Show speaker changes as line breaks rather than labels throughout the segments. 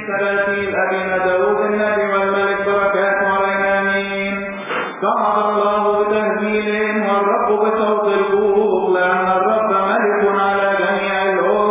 سلاسل أبينا داود النبي والملك بركاته علينا آمين صعد الله بتهجيل والرب بصوت البوق لأن الرب ملك على جميع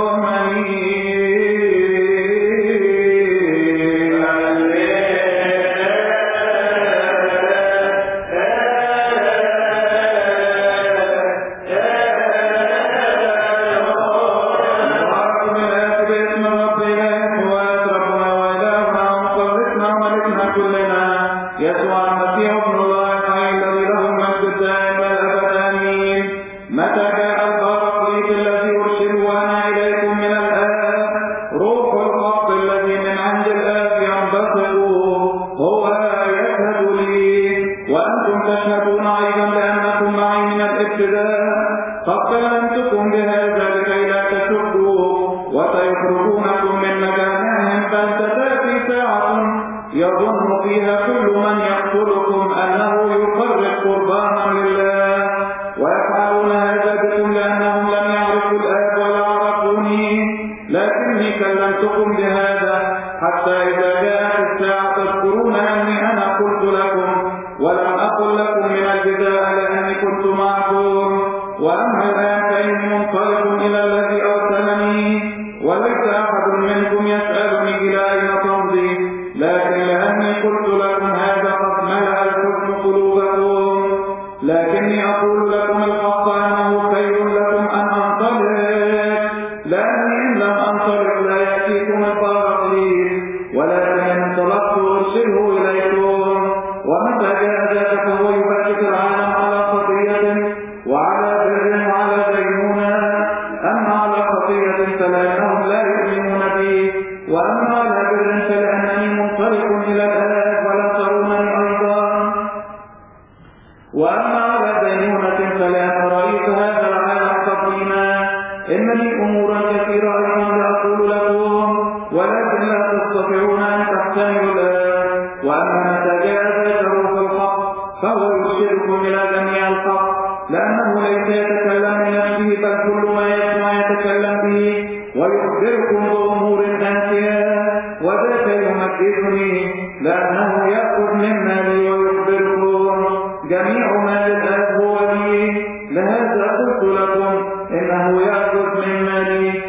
باسم الرب إله وأسرفنا وإلهنا ومخلصنا وملكنا كلنا يسوع المسيح ابن الله الحي الذي له المجد الدائم والأبد آمين متى جاء البراقليط الذي أرسله أنا إليكم من الآب روح الحق الذي من عند الآب ينبسط هو يشهد لي وأنتم تشهدون أيضا لأنكم معي من الابتداء قد كلمتكم بهذا لكي لا تشكوا وسيخرجونكم من مجامعهم فلتأتي ساعة يظن فيها كل من يقتلكم أنه يقرب قربانا لله ويفعلون هذا بكم لأنهم لم يعرفوا الآب ولا عرفوني لكني كلمتكم بهذا حتى إذا جاءت الساعة تذكرون أني أنا قلت لكم ولم أقل لكم من البداية لأني كنت معكم وأما الآن فإني منطلق إلى الذي أرسلني وليس أحد منكم يسألني إلى أين تمضي لكن لأني قلت لكم هذا قد ملأ الحزن قلوبكم لكني أقول لكم الحق أنه خير لكم أن أنطلق لأني إن لم أنطلق لا يأتيكم البراقليط ولكن إن انطلقت أرسله إليكم ومتى جاء ذاك فهو يبكت العالم على خطية وعلى بر وعلى دينونة أما على خطية فلأنهم لا يؤمنون بي وأما على بر فلأنني منطلق إلى الآب ولم ترونني أيضا وأما على دينونة فلأن رئيس هذا العالم قديما إنني أمورا كثيرة أيضا لأقول لكم ولكن لا تستطيعون أن تحتملوا الآن وأما متى جاء ذاك روح الحق فهو يرشدكم إلى جميع الحق لأنه ليس يتكلم من نفسه بل كل ما يسمع يتكلم به ويخبركم بأمور آتية وذاك يمجدني لأنه يأخذ مما لي ويخبركم جميع ما للآب هو لي لهذا قلت لكم إنه يأخذ مما لي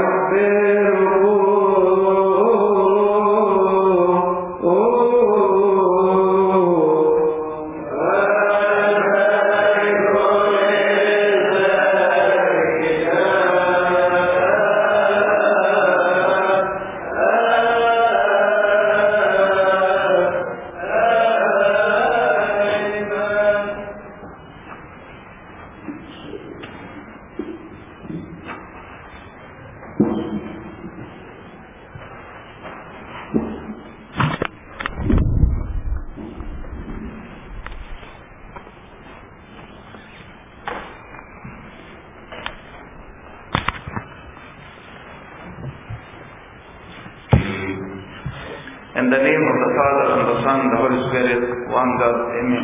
In the name of the Father, and the Son, and the Holy Spirit, one God, Amen.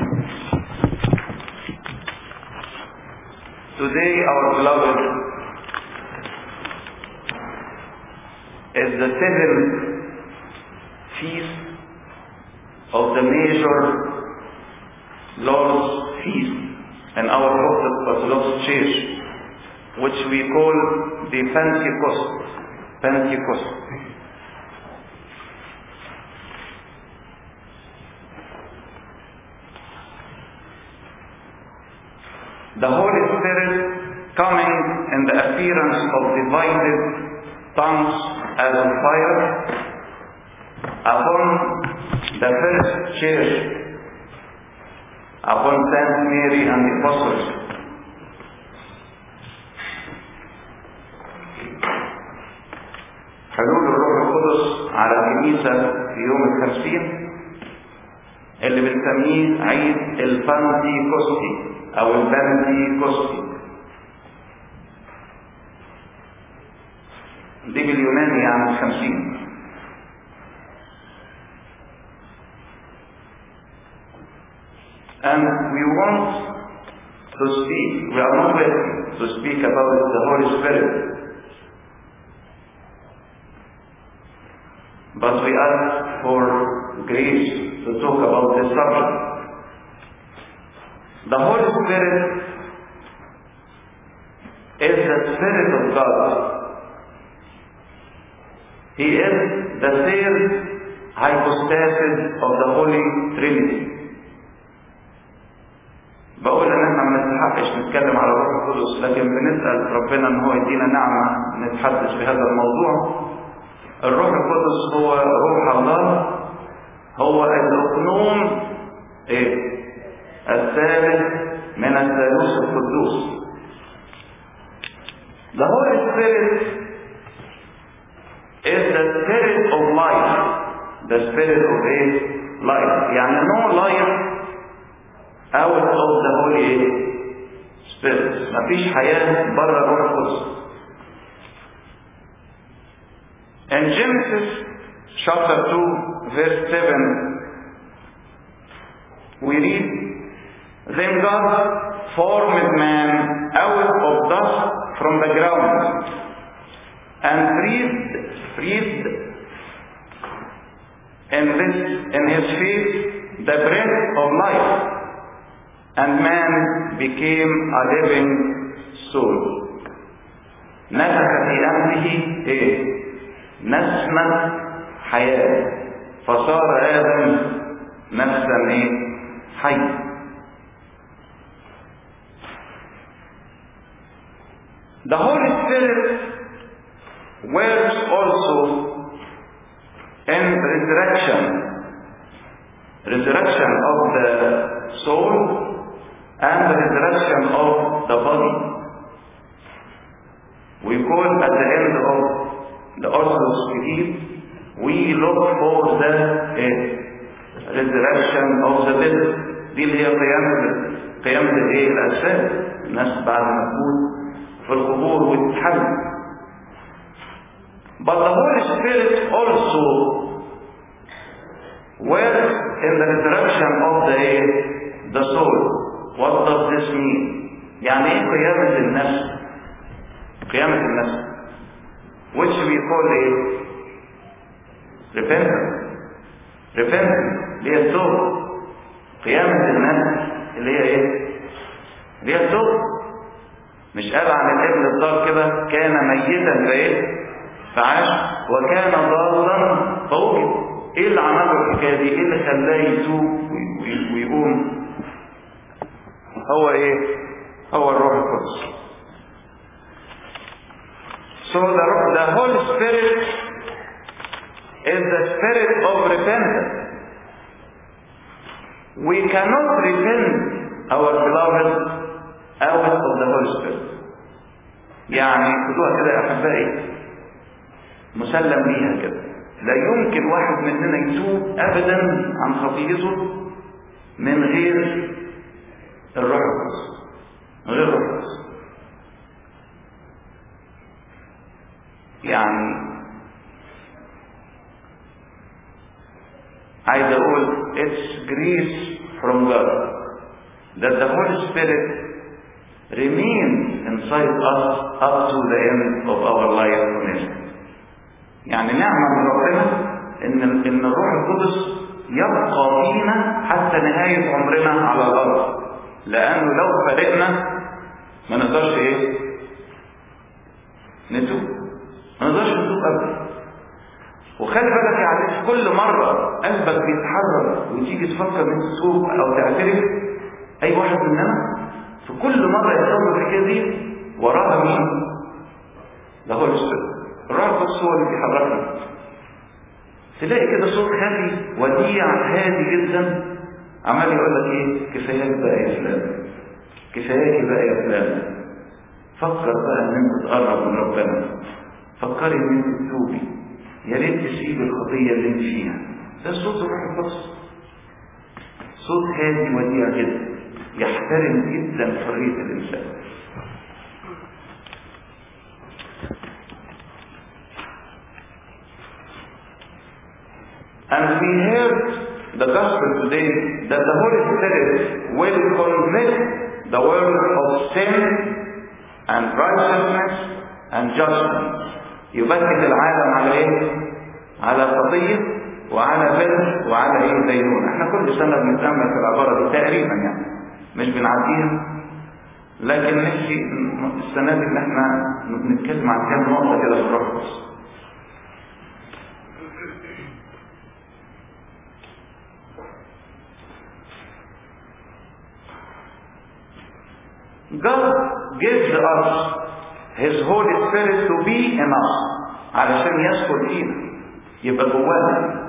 Today, our beloved, is the seventh feast of the major Lord's Feast in our Orthodox Church, which we call the Pentecost. Pentecost. the Holy Spirit coming in the appearance of divided tongues as of fire upon the first church, upon Saint Mary and the apostles. حلول الروح القدس على الكنيسة في يوم الخمسين اللي بنسميه عيد البنتيكوستي او البنتيكوستي دي باليوناني يعني الخمسين and we want to speak we are not ready to speak about the Holy Spirit but we ask for grace to talk about this subject. The Holy Spirit is the Spirit of God. He is the third hypostasis of the Holy Trinity. بقول ان احنا ما نستحقش نتكلم على الروح القدس لكن بنسال ربنا ان هو يدينا نعمه نتحدث في هذا الموضوع الروح القدس هو روح الله هو الاقنوم ايه الثالث من الثالوث القدوس The Holy Spirit is the spirit of life the spirit of a life يعني no life out of the Holy Spirit مفيش حياة بره الروح القدس In Genesis chapter 2 verse 7 we read Then God formed man out of dust from the ground and breathed, breathed in, this, in his face the breath of life and man became a living soul. نفخ في أنفه إيه؟ نسمة حياة فصار آدم نفسا إيه؟ حي The Holy Spirit works also in resurrection, resurrection of the soul and the resurrection of the body. We call at the end of the Orthodox Creed, we look for the uh, resurrection of the dead. دي اللي هي قيامة قيامة الايه الأجساد الناس بعد ما تموت في القبور وتتحل But the Holy Spirit also works in the resurrection of the the soul. What does this mean? يعني ايه قيامة النفس؟ قيامة النفس which we call ايه؟ repentance repentance اللي هي التوبة قيامة النفس اللي هي ايه؟ اللي هي التوبة مش قال عن الابن الضال كده كان ميتا فايه؟ فعاش وكان ضالا فوجد ايه اللي عمل له الحكايه دي؟ ايه اللي خلاه يتوب ويقوم؟ هو ايه؟ هو الروح القدس. So the, the Holy Spirit is the spirit of repentance. We cannot repent our beloved out of the Holy Spirit. يعني خدوها كده يا احبائي مسلم بيها كده لا يمكن واحد مننا يتوب ابدا عن خطيئته من غير الروح القدس من غير الروح القدس يعني عايز اقول it's grace from God that the Holy Spirit remains inside us up to the end of our life on earth. يعني نعمة من ربنا ان ان الروح القدس يبقى فينا حتى نهاية عمرنا على الارض لانه لو فرقنا ما نقدرش ايه نتوب ما نقدرش نتوب ابدا وخلي بالك يا عزيز كل مرة قلبك بيتحرك وتيجي تفكر انك تتوب او تعترف اي واحد مننا في كل مرة يحصل الحكاية دي وراها مين؟ ده هو الاسباب الروح القدس هو اللي بيحركنا تلاقي كده صوت خفي وديع هادي جدا عمال يقول لك ايه كفاياك بقى يا فلان كفاياك بقى يا فلان فكر بقى ان انت تقرب من ربنا فكري ان انت تتوبي يا ريت تسيب الخطيه اللي انت فيها ده صوت الروح القدس صوت هادي وديع جدا يحترم جدا حريه الانسان And we heard the gospel today that the Holy Spirit will convict the world of sin and righteousness and judgment. يبكت العالم على ايه؟ على خطية وعلى بر وعلى ايه دينونة احنا كل سنة بنتأمل في العبارة دي تقريبا يعني مش بنعديها لكن نمشي السنة دي ان احنا نتكلم عن كام نقطة كده في الروح القدس God gives us His Holy Spirit to be in us علشان يسكن فينا يبقى جوانا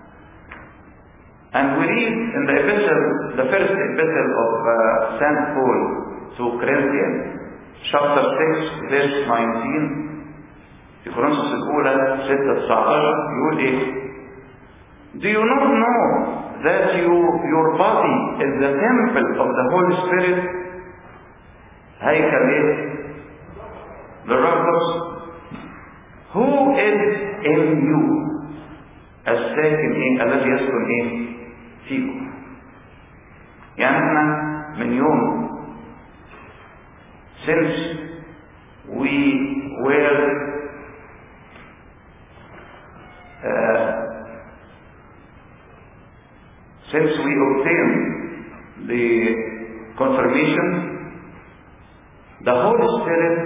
And we read in the epistle, the first epistle of uh, St. Paul to Corinthians, chapter 6, verse 19, في كورنثوس الأولى 6 19 يقول إيه؟ Do you not know that you, your body is the temple of the Holy Spirit هيكل ايه للروح القدس who is in you الساكن ايه الذي يسكن ايه فيكم يعني احنا من يوم since we were uh, since we obtained the confirmation the Holy Spirit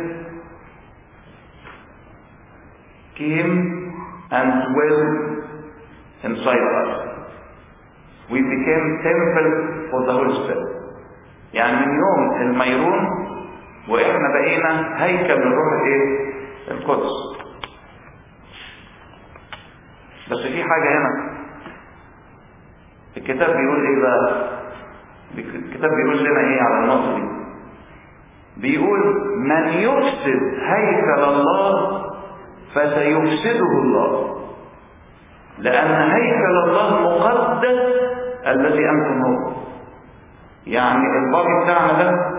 came and dwelled inside us. We became temple for the Holy Spirit. يعني من يوم الميرون واحنا بقينا هيكل للروح الايه؟ القدس. بس في حاجة هنا الكتاب بيقول ايه بقى؟ الكتاب بيقول لنا ايه على النقطة دي؟ بيقول من يفسد هيكل الله فسيفسده الله لأن هيكل الله مقدس الذي أنتم هو يعني الباقي بتاعنا ده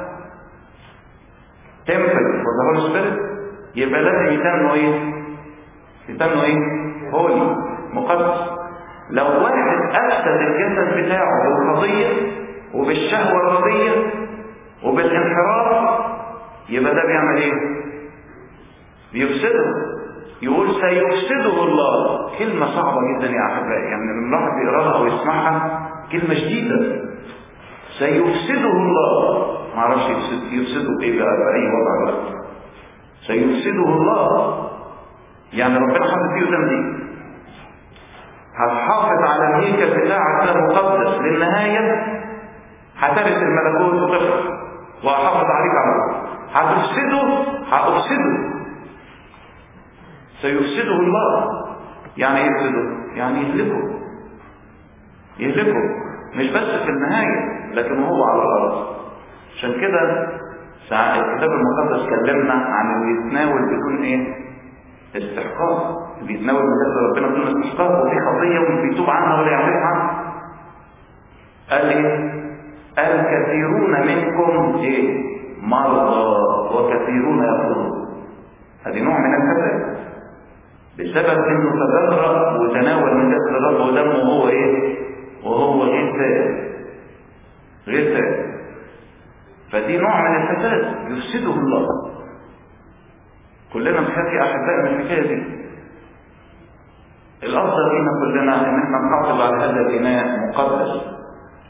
تمبل فور ذا هولي سبيريت يبقى لازم يتنوا ايه؟ يتنوا ايه؟ هولي مقدس لو واحد أفسد الجسد بتاعه بالخطية وبالشهوة الرضية وبالانحراف يبقى ده بيعمل ايه بيفسده يقول سيفسده الله كلمة صعبة جدا يا أحبائي يعني لما الواحد بيقراها أو يسمعها كلمة شديدة سيفسده الله ما اعرفش يفسد يفسده بإيه بقى بأي وضع بقى سيفسده الله يعني ربنا حاطط فيه ذنبي هتحافظ على الهيكل بتاعك ده مقدس للنهاية هترث الملكوت وتفرح وهحافظ عليك على هتفسده هأفسده سيفسده الله يعني يفسده يعني يهلكه يهلكه مش بس في النهاية لكن هو على الأرض عشان كده الكتاب المقدس كلمنا عن اللي يتناول بدون ايه استحقاق اللي يتناول من جسد ربنا بدون استحقاق وفي خطيه ومش بيتوب عنها ولا يعملها قال ايه قال كثيرون منكم ايه مرضى وكثيرون يقولون هذه نوع من الكذب بسبب انه تجرأ وتناول من جسد الرب ودمه وهو ايه وهو غير تائب غير تائب فدي نوع من الفساد يفسده الله كلنا بنخاف احباء من الحكايه دي الافضل لينا كلنا ان احنا نحافظ على هذا البناء مقدس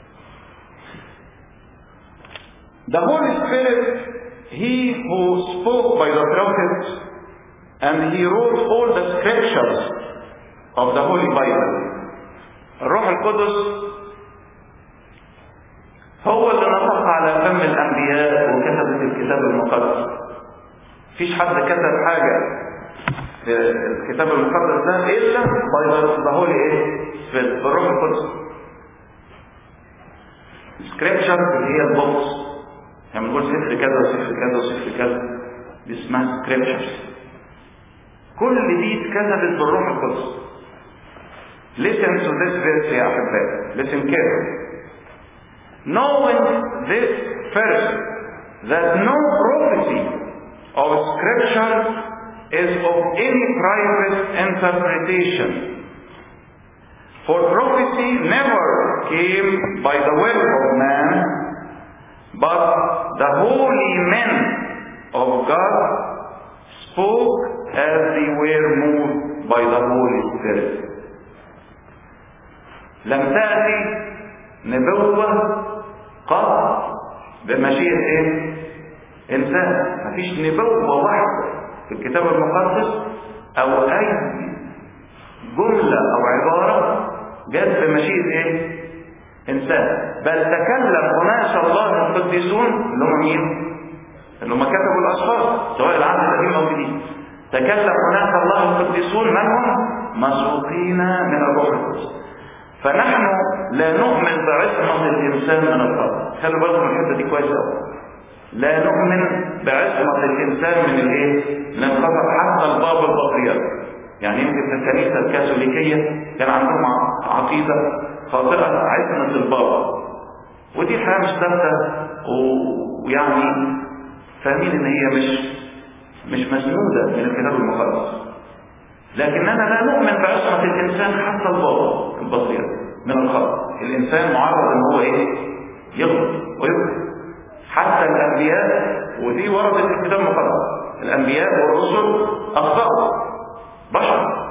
The Holy Spirit, He who spoke by the prophets, and He wrote all the scriptures of the Holy Bible. الروح القدس هو اللي نطق على فم الأنبياء وكتب الكتاب المقدس. مفيش حد كتب حاجة في الكتاب المقدس ده إلا by the Holy إيه؟ بالروح القدس. scripture اللي هي البوكس يعني بنقول سفر كذا وسفر كذا وسفر كذا دي اسمها سكريبشرز كل دي اتكتبت بالروح القدس listen to this verse يا احبائي listen carefully knowing this first that no prophecy of scripture is of any private interpretation for prophecy never came by the will of man but the holy men of God spoke as they were moved by the Holy Spirit لم تأتي نبوة قط بمشيئة ايه؟ إنسان مفيش نبوة واحدة في الكتاب المقدس أو أي جملة أو عبارة جت بمشيئة ايه؟ إنسان بل تكلم أناس الله القديسون اللي هم مين؟ اللي هم كتبوا الأسفار سواء العهد القديم أو الجديد تكلم أناس الله القديسون من هم؟ مسروقين من الروح القدس فنحن لا نؤمن بعصمة الإنسان من الخطأ خلوا بالكم من الحتة دي كويس أوي لا نؤمن بعصمة الإنسان من الإيه؟ من الخطأ حتى الباب البطريرك يعني يمكن في الكنيسة الكاثوليكية كان عندهم عقيدة خاطئة عصمة البابا ودي الحقيقة مش ثابتة ويعني فاهمين إن هي مش مش مسنودة من الكتاب المقدس لكننا لا نؤمن بعصمة الإنسان حتى البابا البطريرك من الخطأ الإنسان معرض إن هو إيه؟ يغلط ويغلط حتى الأنبياء ودي وردت في الكتاب المقدس الأنبياء والرسل أخطأوا بشر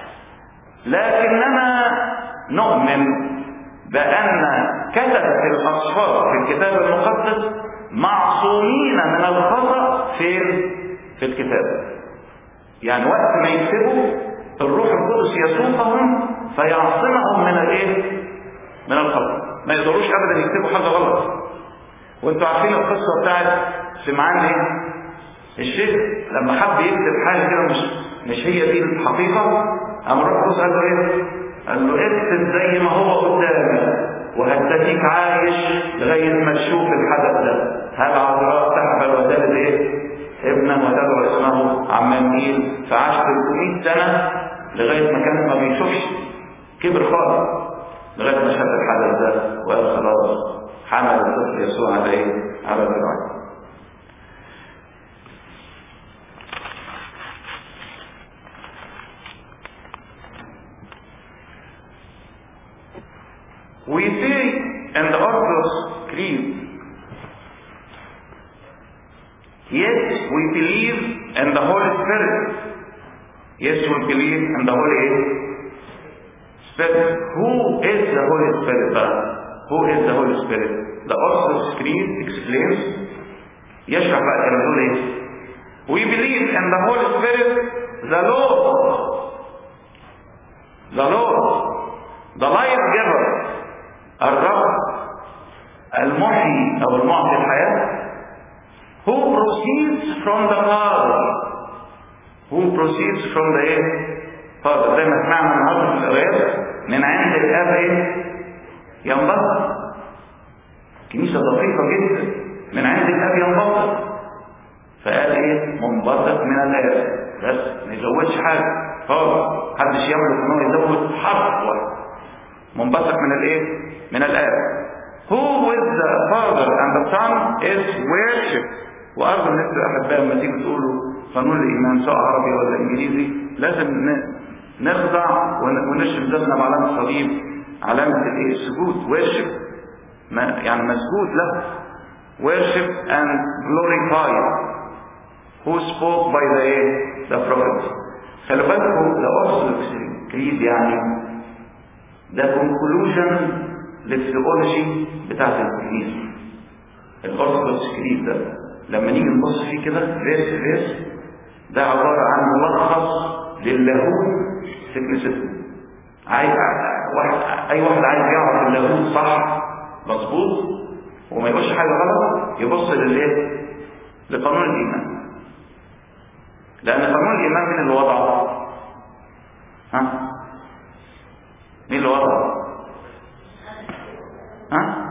لكننا نؤمن بأن كتبة الأصفار في الكتاب المقدس معصومين من الخطأ في في الكتاب يعني وقت ما يكتبوا الروح القدس يسوقهم فيعصمهم من الايه؟ من الخطأ ما يقدروش ابدا يكتبوا حاجه غلط وانتوا عارفين القصه بتاعت سمعان ايه؟ الشيخ لما حب يكتب حاجه كده مش مش هي دي الحقيقه قام الروح القدس قال له ايه؟ قال له اكتب زي ما هو قدامك وهتديك عايش لغايه ما تشوف الحدث ده هل عذراء تحبل وتلد ايه؟ ابنا وتدعو اسمه عمانويل فعاش 300 سنه لغايه ما كان ما بيشوفش كبر خالص لغايه ما شاف الحدث ده وقال خلاص حمل الطفل يسوع على ايه؟ على ذراعه We say in the Orthodox Creed, yes, we believe in the Holy Spirit. Yes, we believe in the Holy Spirit. Who is the Holy Spirit? Who is the Holy Spirit? The Orthodox Creed explains, يشرح بقى كلام يقول ايه؟ We believe in the Holy Spirit, the Lord, the Lord, the life giver, الرب المحيي او المعطي الحياه who proceeds from the Father who proceeds from the ايه Father زي ما سمعنا النهارده في القرايات من عند الاب ايه ينبسط كنيسه دقيقه جدا من عند الاب ينبسط فقال ايه منبسط من الاب بس ما يزودش حاجه خالص محدش يملك ان هو يزود حرف واحد منبثق من الايه من الاب who with the father and the son is worship وارجو ان انتوا احبائي لما تيجي تقولوا قانون الايمان سواء عربي ولا انجليزي لازم نخضع ونشرب ذاتنا بعلامه الصليب علامه الايه السجود worship ما يعني مسجود له worship and glorify who spoke by the the prophet خلي بالكم the orthodox creed يعني ده conclusion للثيولوجي بتاعت الكنيسه الارثوذكس كريد ده لما نيجي نبص فيه كده فيرس فيرس ده عباره عن ملخص للاهوت في كنيستنا عايز واحد اي واحد عايز يعرف اللاهوت صح مظبوط وما يقولش حاجه غلط يبص للايه لقانون الايمان لان قانون الايمان من اللي وضعه ها مين اللي وضعه ها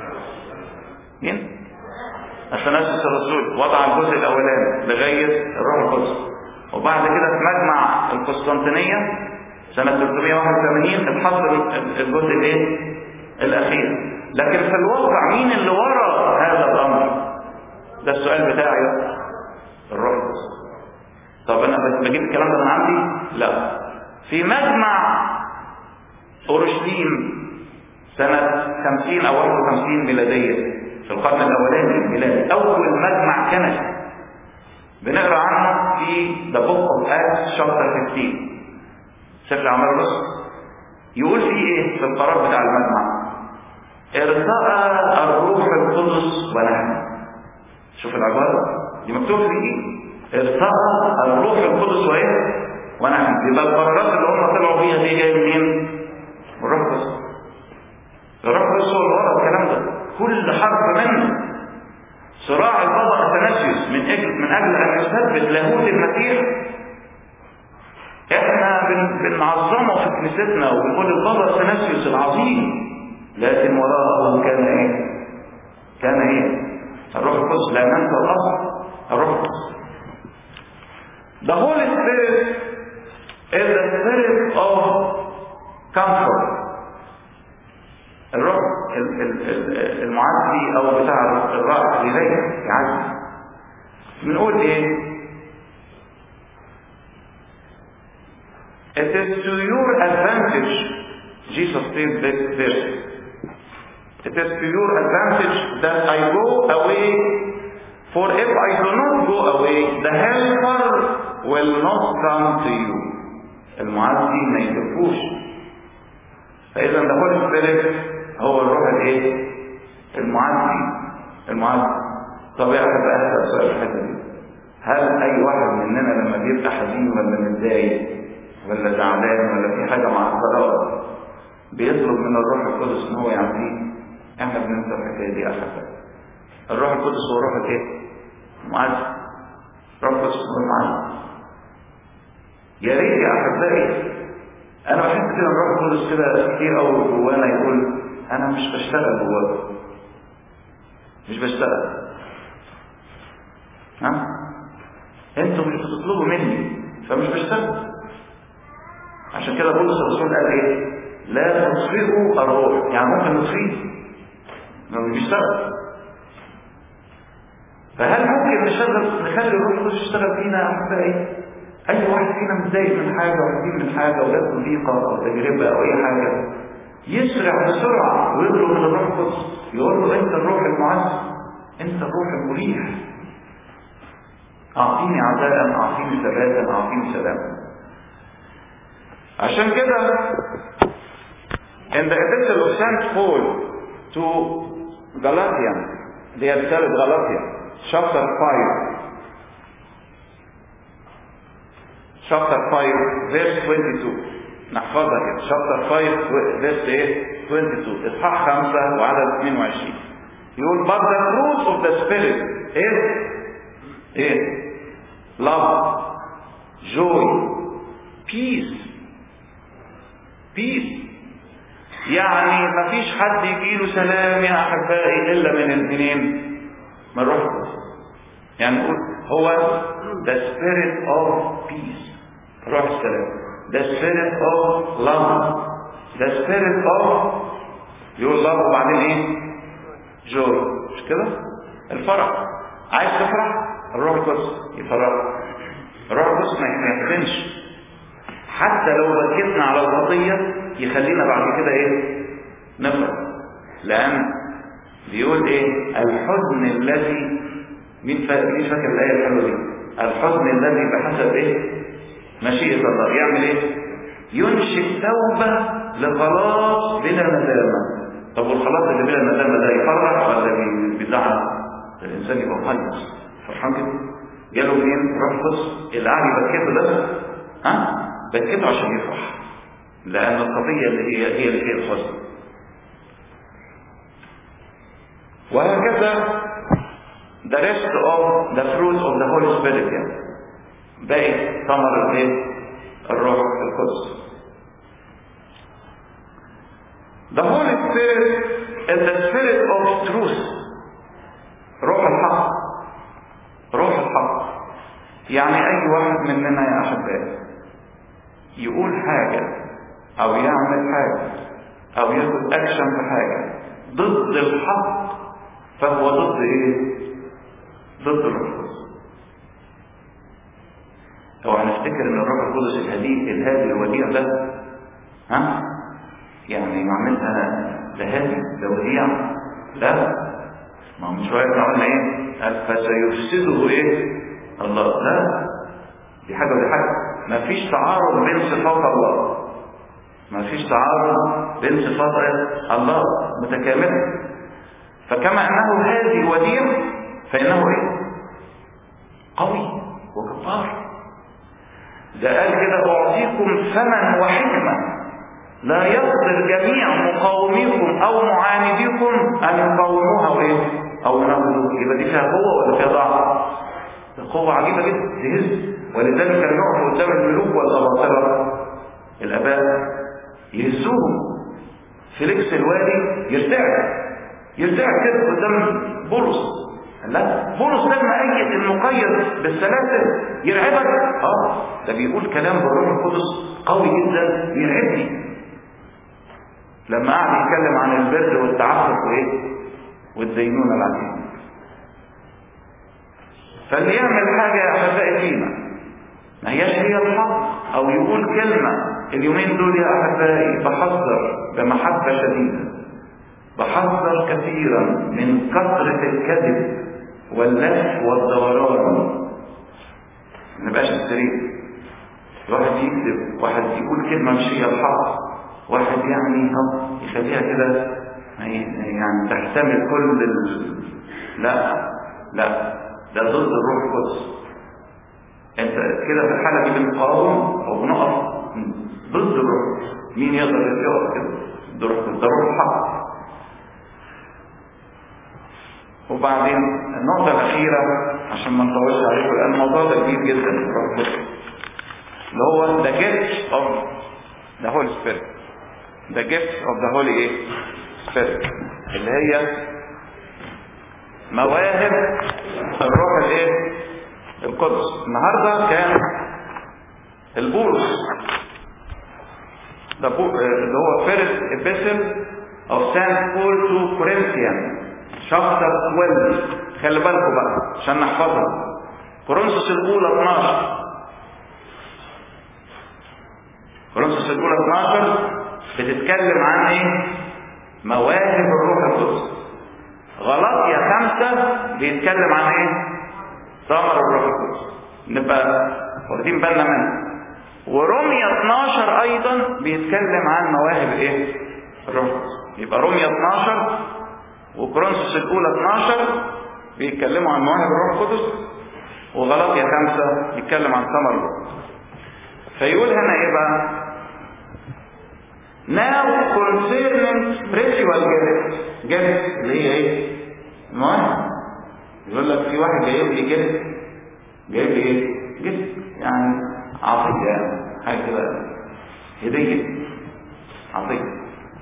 مين اثناسيوس الرسول وضع الجزء الاولاني لغايه الروح القدس وبعد كده في مجمع القسطنطينيه سنه 381 اتحط الجزء الايه الاخير لكن في الواقع مين اللي ورا هذا الامر ده السؤال بتاعي الروح القدس طب انا بجيب الكلام ده من عندي لا في مجمع اورشليم سنة 50 أو 51 ميلادية في القرن الأولاني الميلادي أول مجمع كنسي بنقرأ عنه في The Book of Acts chapter 15 سفر اعمال الرسل يقول فيه ايه في القرار بتاع المجمع ارتأى الروح القدس ونحن شوف العبارة دي مكتوب فيه ايه ارتأى الروح القدس وايه ونحن يبقى القرارات اللي هم طلعوا فيها دي جايه منين من الروح القدس الروح القدس هو اللي ورا الكلام ده كل حرف منه صراع البابا اثناسيوس من اجل من اجل ان يثبت لاهوت المسيح احنا بن بنعظمه في كنيستنا وبنقول البابا اثناسيوس العظيم لكن وراءه كان ايه؟ كان ايه؟ الروح القدس لا ننسى الاصل الروح القدس The Holy Spirit is the spirit of comfort الروح المعزي او بتاع الرأس لذلك يعزي بنقول ايه It is to your advantage Jesus said this verse It is to your advantage that I go away for if I do not go away the helper will not come to you المعزي ما يكفوش فإذا the Holy Spirit هو الروح الايه المعزي المعزي طب يا احب اسال سؤال في الحته دي هل اي واحد مننا لما بيبقى حزين ولا متضايق ولا زعلان ولا في حاجه مع الصلاه بيطلب من الروح القدس ان هو يعزيه احنا بننسى الحكايه دي احب الروح القدس هو روح الايه المعزي الروح القدس هو المعزي يا ريت يا احبائي انا بحس كده الروح القدس كده كتير قوي جوانا يقول انا مش بشتغل جواك مش بشتغل ها انتوا مش بتطلبوا مني فمش بشتغل عشان كده بولس الرسول قال ايه لا تطفئوا الروح يعني ممكن نطفيه ما مش بيشتغل فهل ممكن نشغل نخلي الروح القدس يشتغل فينا يا احبائي اي واحد فينا متضايق من حاجه وحزين من حاجه وجات ضيقه او تجربه او اي حاجه يسرع بسرعه ويطلب من الروح القدس يقول له انت الروح المعز انت الروح المريح اعطيني عزاء اعطيني ثباتا اعطيني سلاما عشان كده in the epistle of St. Paul to Galatians the epistle of Galatians chapter 5 chapter 5 verse 22 نحفظها كده chapter 5 verse ايه 22 اصحاح 5 وعدد 22 يقول but the fruit of the spirit is ايه love joy peace peace يعني ما فيش حد يجيله سلام يا احبائي الا من الاثنين من روح يعني نقول هو the spirit of peace روح السلام the spirit of love the spirit of يقول love وبعدين ايه joy مش كده الفرح عايز تفرح الروح القدس يفرح الروح القدس ما يحزنش حتى لو بكتنا على الخطيه يخلينا بعد كده ايه نفرح لان بيقول ايه الحزن الذي مين فاكر مين فاكر الايه الحلوه دي الحزن الذي بحسب ايه مشيئة الله يعمل ايه ينشئ توبة لخلاص بلا ندامة طب والخلاص اللي بلا ندامة ده يفرح ولا بيزعل الانسان يبقى مهيص فرحان كده جاله منين روح قدس اللي قاعد يبكته ده ها بكته عشان يفرح لان القضية اللي هي هي اللي هي الحزن وهكذا the rest of the fruit of the Holy Spirit يعني باقي ثمر الايه الروح القدس The Holy Spirit is the spirit of truth روح الحق روح الحق يعني اي واحد مننا يا احبائي يقول حاجة او يعمل حاجة او ياخد اكشن في حاجة ضد الحق فهو ضد ايه ضد الروح القدس هو هنفتكر ان الروح القدس الهدي الهادي الوديع ده ها يعني معملها ده هادي ده وديع لا ما هو من شويه احنا قلنا ايه قال فسيفسده ايه الله لا دي حاجه ودي حاجه ما فيش تعارض بين صفات الله ما فيش تعارض بين صفات الله متكاملة فكما أنه هادي وديع فإنه إيه؟ قوي وجبار ده قال كده أعطيكم فما وحكمة لا يقدر جميع مقاوميكم أو معانديكم أن يقاوموها وإيه؟ أو ينقذوها يبقى دي فيها قوة ولا فيها ضعف؟ قوة عجيبة جدا تهز ولذلك كان يقف قدام الملوك والأباطرة الآباء يهزوهم فيليكس الوالي يرتعد يرتعد كده قدام بولس لا بولس لما أيد المقيد بالسلاسل يرعبك اه ده بيقول كلام بالروح القدس قوي جدا يرعبني لما قعد يتكلم عن البر والتعفف وايه والدينونه العظيمه فاللي يعمل حاجه يا احبائي فينا ما هياش هي الحق او يقول كلمه اليومين دول يا احبائي بحذر بمحبه شديده بحذر كثيرا من كثره الكذب واللف والدوران ما نبقاش السرير واحد يكذب واحد يقول كلمه مش هي الحق واحد يعني اه يخليها كده يعني تحتمل كل ال... لا لا ده ضد الروح القدس انت كده في الحاله دي بنقاوم او بنقف ضد الروح مين يقدر يقف كده ضد الروح القدس ده روح الحق وبعدين النقطة الأخيرة عشان ما نطولش عليكم لأن الموضوع ده كبير جدا في الروح القدس اللي هو the gift of the Holy Spirit the gift of the Holy ايه؟ Spirit اللي هي مواهب الروح الايه؟ القدس النهارده كان البولس ده اللي هو first epistle of Saint Paul to Corinthians chapter 12 خلي بالكم بقى عشان نحفظها كورنثوس الاولى 12 كورنثوس الاولى 12 بتتكلم عن ايه مواهب الروح القدس غلطية خمسة بيتكلم عن ايه ثمر الروح القدس نبقى واخدين بالنا منه ورمية 12 ايضا بيتكلم عن مواهب ايه الروح القدس يبقى رمية 12 وكورنثوس الاولى 12 بيتكلموا عن مواهب الروح القدس وغلطية خمسة بيتكلم عن ثمر الروح القدس فيقول هنا ايه بقى Now concerning spiritual gifts gifts اللي هي ايه؟ المواهب يقول لك في واحد جايب لي جفت جايب لي ايه؟ جفت يعني عطية يعني حاجة كده هدية عطية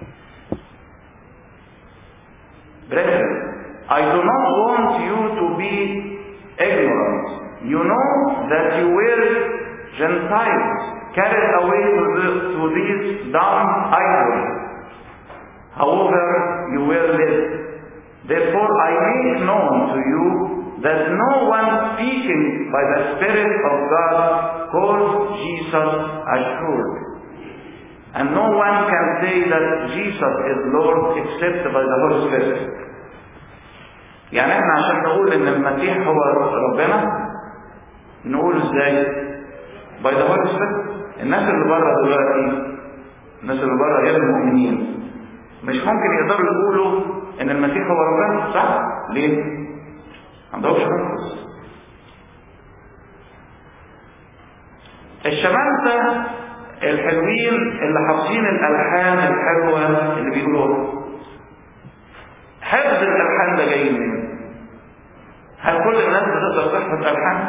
Brethren, I do not want you to be ignorant. You know that you were Gentiles carried away to, the, to these dumb idols. However, you were led. Therefore, I make known to you that no one speaking by the Spirit of God calls Jesus assured. And no one can say that Jesus is Lord except by the Holy Spirit. يعني احنا عشان نقول ان المسيح هو ربنا نقول ازاي؟ by the Holy Spirit. الناس اللي بره دلوقتي الناس اللي بره غير المؤمنين مش ممكن يقدروا يقولوا ان المسيح هو ربنا صح؟ ليه؟ ما عندهمش نفس الشمامسة الحلوين اللي حافظين الالحان الحلوه اللي بيقولوها حفظ الالحان ده جاي منين هل كل الناس بتقدر تحفظ الحان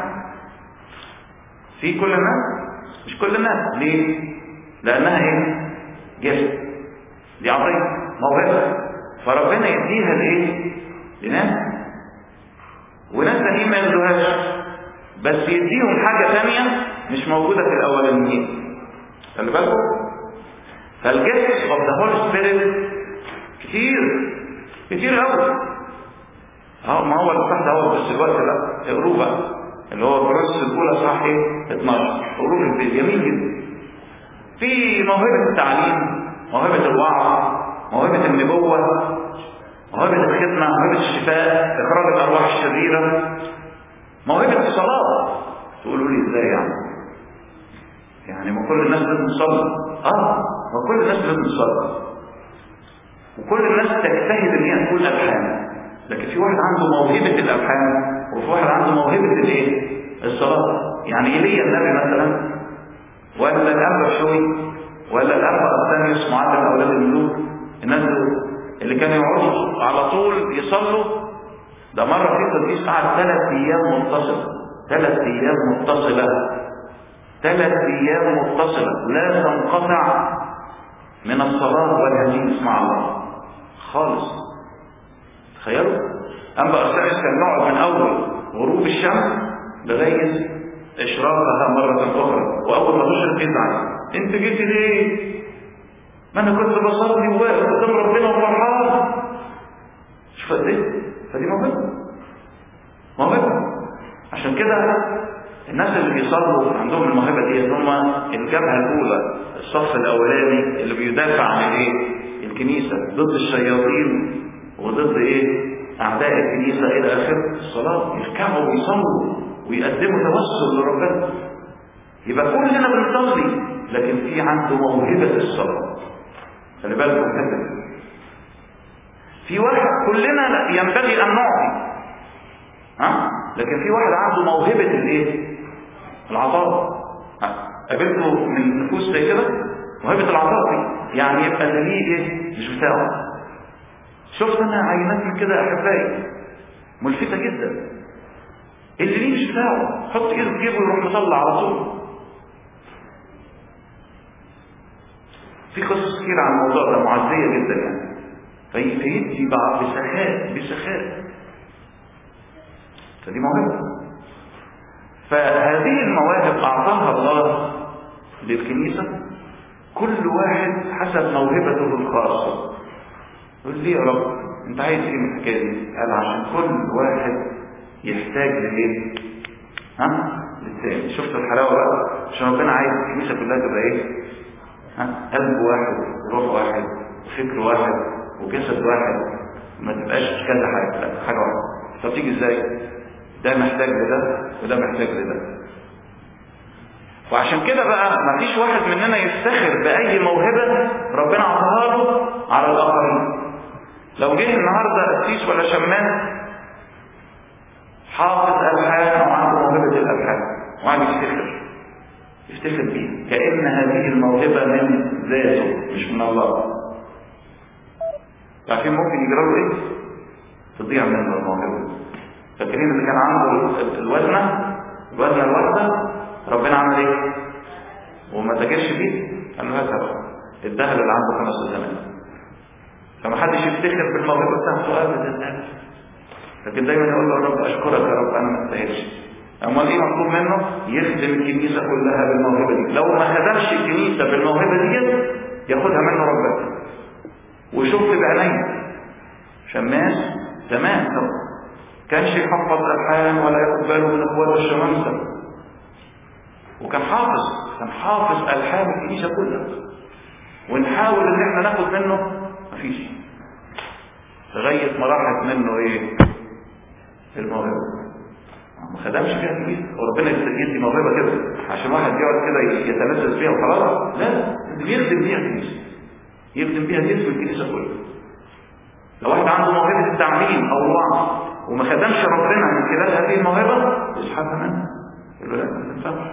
في كل الناس مش كل الناس ليه لانها ايه جسد دي عطيه موهبه فربنا يديها لايه لناس وناس تانيين ما ياخدوهاش بس يديهم حاجه ثانيه مش موجوده في الاولانيين خلي بالكم فالجيفت اوف ذا هول سبيريت كتير كتير قوي اه ما هو اللي تحت اهو بس الوقت لا اقروه بقى اللي هو كورنثوس الاولى صح ايه 12 اقروه في البيت جميل جدا في موهبه التعليم موهبه الوعظ موهبه النبوه موهبه الخدمه موهبه الشفاء اخراج الارواح الشريره موهبه الصلاه تقولوا لي ازاي يعني يعني ما كل الناس لازم تصلي اه وكل الناس لازم تصلي وكل الناس تجتهد ان هي تكون الحان لكن في واحد عنده موهبه الالحان وفي واحد عنده موهبه الايه الصلاه يعني ايليا النبي مثلا ولا الاب شوي ولا الاب ارسانيوس معلم اولاد الملوك الناس اللي كانوا يقعدوا على طول يصلوا ده مره في قديس قعد ثلاث ايام متصله ثلاث ايام متصله ثلاث ايام متصله لا تنقطع من الصلاه والحديث مع الله خالص تخيلوا أما أرسانيوس كان يقعد من أول غروب الشمس لغاية إشراقها مرة أخرى وأول ما تشرق يزعل أنت جيت ليه؟ ما أنا كنت بصلي وواقف قدام ربنا وفرحان شوف قد إيه؟ فدي موهبة موهبة عشان كده الناس اللي بيصلوا عندهم الموهبة دي هم الجبهة الأولى الصف الأولاني اللي بيدافع عن الإيه؟ الكنيسة ضد الشياطين وضد إيه؟ أعداء الكنيسة إلى آخر الصلاة يركعوا ويصلوا ويقدموا توسل لربنا يبقى كلنا بنصلي لكن في عنده موهبة الصلاة خلي بالكم كده في واحد كلنا ينبغي أن نعطي ها لكن في واحد عنده موهبة الايه العطاء قابلته من نفوس زي كده موهبة العطاء دي يعني يبقى اللي ليه ايه مش بتاعه شفت انا عينات من كده احبائي ملفتة جدا اللي ليه مش بتاعه حط ايده في جيبه ويروح مصلي على طول في قصص كتير عن الموضوع ده معزية جدا يعني في فيدي بعض بسخاء بسخاء فدي موهبة فهذه المواهب أعطاها الله للكنيسة كل واحد حسب موهبته الخاصة يقول لي يا رب انت عايز ايه من الحكايه دي؟ قال عشان كل واحد يحتاج لايه؟ ها؟ للتاني شفت الحلاوه بقى؟ عشان ربنا عايز الكنيسه كلها تبقى ايه؟ ها؟ قلب واحد وروح واحد وفكر واحد وجسد واحد ما تبقاش كذا حاجه لا حاجه واحده طب تيجي ازاي؟ ده محتاج لده وده محتاج لده وعشان كده بقى ما فيش واحد مننا يفتخر بأي موهبة ربنا عطاها له على الآخرين لو جه النهارده قسيس ولا شمام حافظ ألحان أو عنده موهبة الألحان وقاعد يفتخر يفتخر بيه كأن هذه الموهبة من ذاته مش من الله عارفين ممكن يجرى له ايه؟ تضيع منه الموهبة فاكرين اللي كان عنده الوزنة الوزنة الواحدة ربنا عمل ايه؟ وما تاجرش بيه قال له هذا اداها للي عنده خمس سنوات فما حدش يفتخر بالموهبة بتاعته ابدا ابدا لكن دايما يقول له يا رب اشكرك يا رب انا ما استاهلش امال ايه مطلوب منه؟ يخدم الكنيسة كلها بالموهبة دي لو ما خدمش الكنيسة بالموهبة دي ياخدها منه ربنا وشفت بعيني شماس زمان طبعا كانش يحفظ الحان ولا ياخد باله من اخوات الشمامسه وكان حافظ كان حافظ الحان الكنيسه كلها ونحاول ان احنا ناخد منه مفيش لغايه ما راحت منه ايه الموهبه ما خدمش فيها الكنيسه وربنا يدي موهبه كده عشان واحد يقعد كده يتلذذ فيها وخلاص لا يخدم بيها الكنيسه يخدم بيها اسم الكنيسه كلها لو واحد عنده موهبه التعليم او الوعظ وما خدمش ربنا من خلال هذه الموهبة يسحبها منها يقول له لا ما تنفعش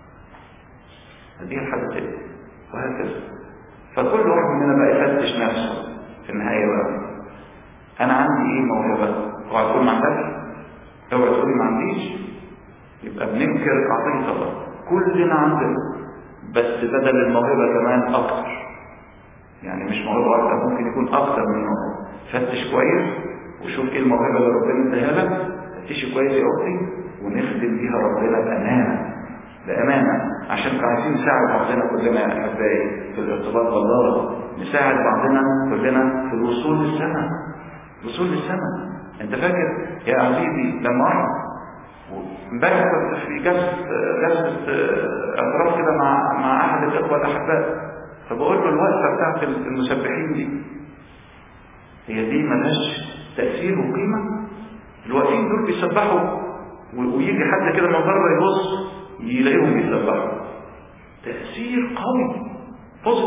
هذه الحاجة تاني وهكذا فكل واحد مننا بقى يفتش نفسه في النهاية بقى أنا عندي إيه موهبة؟ اوعى تقول ما عندكش اوعى تقول ما عنديش يبقى بننكر عطية الله كلنا عندنا بس بدل الموهبة كمان أكتر يعني مش موهبة واحدة ممكن يكون أكتر من موهبة فتش كويس وشوف ايه الموهبه اللي ربنا اداها لك فتشي كويس يا اختي ونخدم بيها ربنا بامانه بامانه عشان عايزين نساعد بعضنا كلنا يا احبائي في الارتباط بالله نساعد بعضنا كلنا في الوصول للسماء الوصول للسماء انت فاكر يا عزيزي لما واحد امبارح كنت في جلسه جلسه اعتراف كده مع مع احد الاخوه الاحباء فبقول له الوقفه بتاعت المسبحين دي هي دي ملهاش تأثير وقيمة الواقفين دول بيسبحوا ويجي حد كده من بره يبص يلاقيهم بيسبحوا تأثير قوي بوزيتيف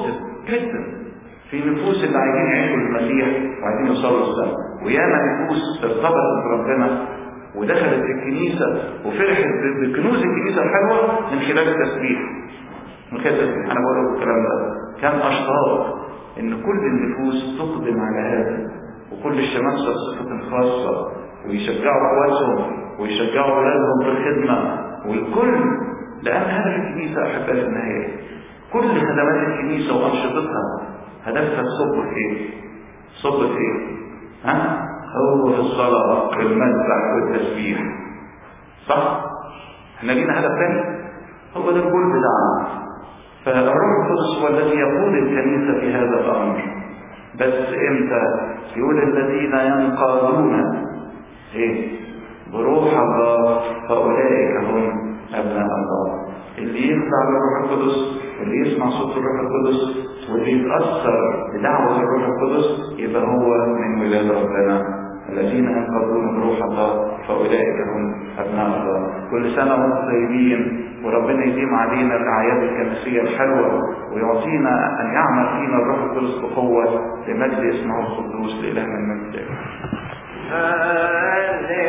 جدا في نفوس اللي عايزين يعيشوا المسيح وعايزين يوصلوا السماء وياما نفوس ارتبطت بربنا ودخلت الكنيسة وفرحت بكنوز الكنيسة الحلوة من خلال التسبيح من خلال التسبيح أنا بقول لكم الكلام ده كان أشطار إن كل النفوس تقدم على هذا وكل الشمامسة بصفة خاصة ويشجعوا أخواتهم ويشجعوا أولادهم في الخدمة والكل لأن هدف الكنيسة أحبائي في النهاية كل خدمات الكنيسة وأنشطتها هدفها تصب في إيه؟ صب في إيه؟ ها؟ هو في الصلاة والمذبح والتسبيح صح؟ احنا لينا هدف تاني هو ده الجول بتاعنا فالروح القدس هو الذي يقود الكنيسة في هذا الأمر بس امتى يقول الذين ينقادون ايه بروح الله فأولئك هم أبناء الله اللي يخضع للروح القدس واللي يسمع صوت الروح القدس واللي يتأثر بدعوة الروح القدس يبقى هو من ولاد ربنا الذين ينقضون بروح الله فأولئك هم أبناء الله كل سنة وانتم طيبين وربنا يديم علينا الأعياد الكنسية الحلوة ويعطينا أن يعمل فينا الروح القدس بقوة لمجد اسمه القدوس لإلهنا المجد